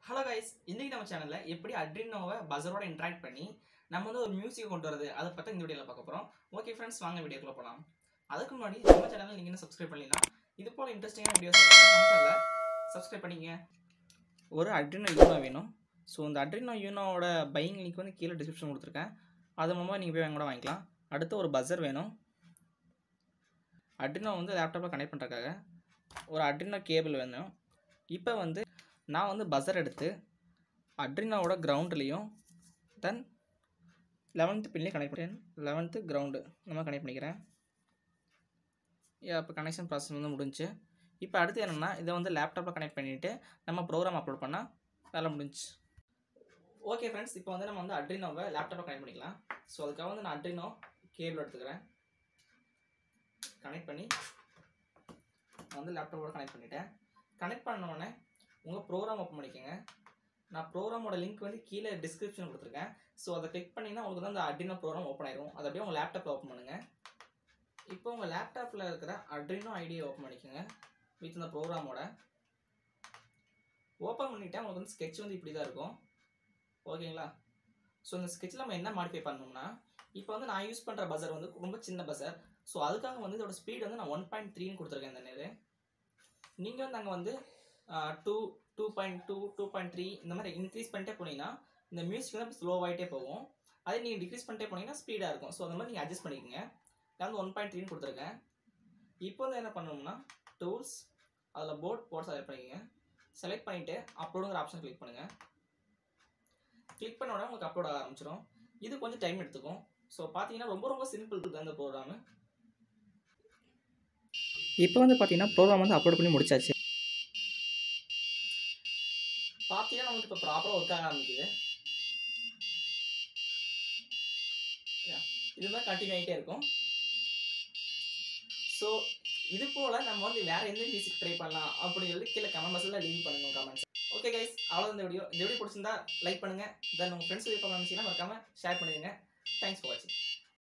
Hello guys இன்னைக்கு நம்ம சேனலில் எப்படி அட்ரினோவை பஸரோட இன்ட்ராக்ட் பண்ணி நம்ம வந்து ஒரு மியூசிக் கொண்டு வரது அதை பற்றி இந்த வீடியோவில் பார்க்க போகிறோம் ஓகே ஃப்ரெண்ட்ஸ் வாங்க வீடியோக்குள்ள போகலாம் அதுக்கு முன்னாடி நம்ம சேனலில் நீங்கள் இன்னும் சப்ஸ்கிரைப் பண்ணலாம் இது போல் இன்ட்ரெஸ்டிங்கான வீடியோஸ் நம்ம சேனலில் சப்ஸ்கிரைப் பண்ணிங்க ஒரு அட்ரினோ யூனோ வேணும் ஸோ இந்த அட்ரினோ யூனோவோட பையிங் லிங்க் வந்து கீழே டிஸ்கிரிப்ஷன் கொடுத்துருக்கேன் அது மூலமாக நீங்கள் போய் வாங்க கூட வாங்கிக்கலாம் அடுத்து ஒரு பஸர் வேணும் அட்ரினோ வந்து லேப்டாப்பில் கனெக்ட் பண்ணுறதுக்காக ஒரு அட்ரினோ கேபிள் வேணும் இப்போ வந்து நான் வந்து பஸர் எடுத்து அட்ரினாவோட கிரவுண்ட்லேயும் தென் லெவன்த்து பின்லேயும் கனெக்ட் பண்ணேன் லெவன்த்து கிரவுண்டு நம்ம கனெக்ட் பண்ணிக்கிறேன் இப்போ கனெக்ஷன் ப்ராசஸ் வந்து முடிஞ்சு இப்போ அடுத்து என்னென்னா இதை வந்து லேப்டாப்பில் கனெக்ட் பண்ணிவிட்டு நம்ம ப்ரோக்ராம் அப்லோட் பண்ணால் வேலை முடிஞ்சு ஓகே ஃப்ரெண்ட்ஸ் இப்போ வந்து நம்ம வந்து அட்ரினோவை லேப்டாப்பில் கனெக்ட் பண்ணிக்கலாம் ஸோ அதுக்காக வந்து நான் அட்ரினோ கேபிள் எடுத்துக்கிறேன் கனெக்ட் பண்ணி நான் வந்து லேப்டாப்போட கனெக்ட் பண்ணிட்டேன் கனெக்ட் பண்ண உடனே உங்கள் ப்ரோக்ராம் ஓப்பன் பண்ணிக்கோங்க நான் ப்ரோக்ராமோட லிங்க் வந்து கீழே டிஸ்கிரிப்ஷன் கொடுத்துருக்கேன் ஸோ அதை கிளிக் பண்ணிங்கன்னா உங்களுக்கு வந்து அந்த அட்ரினோ ப்ரோக்ராம் ஓப்பன் ஆயிரும் அதை அப்படியே உங்கள் லேப்டாப்பில் ஓப்பன் பண்ணுங்கள் இப்போ உங்கள் லேப்டாப்பில் இருக்கிற அட்ரினோ ஐடியை ஓப்பன் பண்ணிக்கோங்க வித் இந்த ப்ரோக்ராமோட ஓப்பன் பண்ணிவிட்டா உங்களுக்கு வந்து ஸ்கெட்ச் வந்து இப்படி தான் இருக்கும் ஓகேங்களா ஸோ இந்த ஸ்கெட்சில் நம்ம என்ன மாடிஃபை பண்ணோம்னா இப்போ வந்து நான் யூஸ் பண்ணுற பஸர் வந்து ரொம்ப சின்ன பஸர் ஸோ அதுக்காக வந்து இதோட ஸ்பீட் வந்து நான் ஒன் பாயிண்ட் த்ரீன்னு கொடுத்துருக்கேன் இந்த நேரு நீங்கள் வந்து அங்கே வந்து two two point two two point three இந்த மாதிரி இன்க்ரீஸ் பண்ணிட்டே போனீங்கன்னா இந்த மியூசிக் வந்து ஸ்லோ ஆகிட்டே போகும் அதே நீங்கள் டிக்ரீஸ் பண்ணிட்டே போனீங்கன்னா ஸ்பீடாக இருக்கும் ஸோ அந்த மாதிரி நீங்கள் அட்ஜஸ்ட் பண்ணிக்கோங்க நான் வந்து ஒன் பாயிண்ட் த்ரீன்னு கொடுத்துருக்கேன் இப்போ வந்து என்ன பண்ணணும்னா டூல்ஸ் அதில் போர்ட் போர்ட் செலக்ட் பண்ணிக்கோங்க செலக்ட் பண்ணிவிட்டு அப்லோடுங்கிற ஆப்ஷன் கிளிக் பண்ணுங்கள் கிளிக் பண்ண உடனே உங்களுக்கு அப்லோட் ஆக ஆரம்பிச்சிடும் இது கொஞ்சம் டைம் எடுத்துக்கும் ஸோ பார்த்தீங்கன்னா ரொம்ப ரொம்ப சிம்பிள் இருக்குது அந்த ப்ரோக்ராமு இப்போ வந்து பார்த்தீங்கன்னா ப்ரோக்ராம் வந்து அப்லோட் பண்ணி முடிச்சாச்சு பார்த்தீங்கன்னா நமக்கு இப்போ ப்ராப்பராக ஒர்க் ஆக ஆரம்பிக்குது Yeah. இது மாதிரி கண்டினியூ ஆகிட்டே இருக்கும் ஸோ இது போல் நம்ம வந்து வேற எந்த மியூசிக் ட்ரை பண்ணலாம் அப்படிங்கிறது கீழே கமெண்ட் பாக்ஸில் லீவ் பண்ணுங்க கமெண்ட்ஸ் ஓகே கைஸ் அவ்வளோ இந்த வீடியோ இந்த வீடியோ பிடிச்சிருந்தா லைக் பண்ணுங்கள் தென் உங்கள் ஃப்ரெண்ட்ஸ் இருப்பாங்க நினச்சிங்கன்னா மறக்காமல் ஷேர் பண்ணிடுங்க தேங்க்ஸ் ஃபார் வாட்சிங்